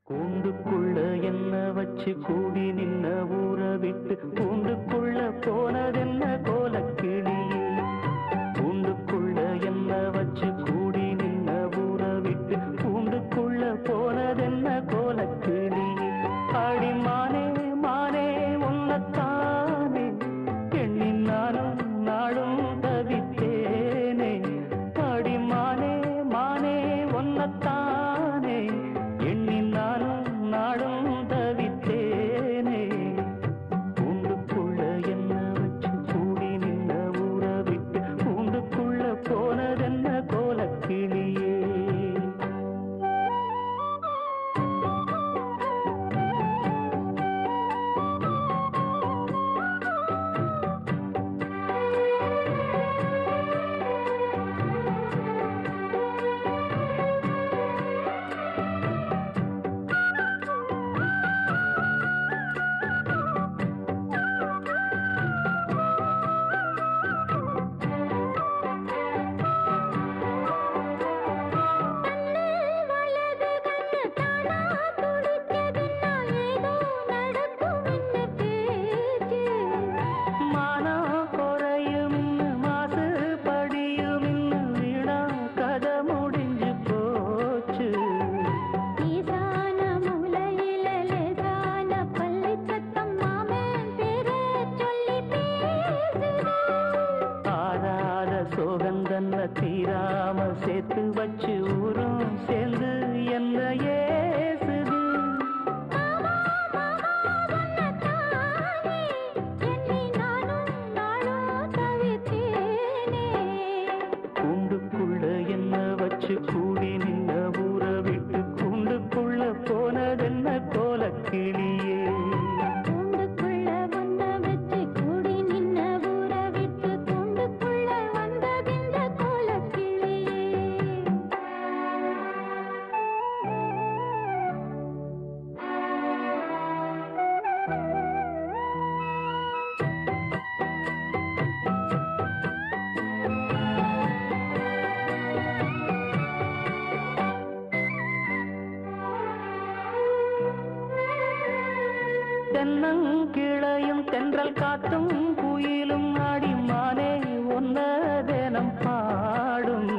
கூண்டுக்குள்ள என்ன வச்சு கூடி நின்ன ஊற விட்டு கூண்டுக்குள்ள போனதென்ன கோலக்கிளி கூண்டுக்குள்ள என்ன வச்சு கூடி நின்ன ஊற விட்டு கூண்டுக்குள்ள போனதென்ன கோலக்கிளி ஆடி மானே மானே உன்னத்தானே எண்ணி நானும் நாளும் தவித்தேனே ஆடி மானே மானே ஒன்னத்தானே எண்ணி நானும் நாளும் தவித்தேனே கூண்டுக்குள்ள என்ன வச்சு கூடி நின்ன ஊற விட்டு கூண்டுக்குள்ள போனதென்ன கோலக்கிளியே வலது கண்ணு தானா துடிச்சதுன்னா ஏதோ நடக்கும்னு பேச்சு மானா குறையும் மாசு படியும் வீணா கதை முடிஞ்சு போச்சு ஈசான மூலையில லேசான பள்ளி சத்தம் மாமன் பேரை சொல்லி பேசுது ஆறாத சோகந்தன்ன தீராம சேர்த்து வச்சு ஊரும் சேர்ந்து என்ன ஏசுது மாமா மாமா உன்னத்தானே எண்ணி நானும் நாளும் தவித்தேனே கூண்டுக்குள்ள என்ன வச்சு கூடி நின்ன ஊற விட்டு கூண்டுக்குள்ள போனதென்ன கோலக்கிளியே கூண்டுக்குள்ள வந்த வச்சு கூடி நின்ன ஊற விட்டு கூண்டுக்குள்ள வந்ததிந்த கோலக்கிளியே தென்னங்கிளையும் தென்றல் காத்தும் குயிலும் ஆடி மானே ஒன்ன தினம் பாடும்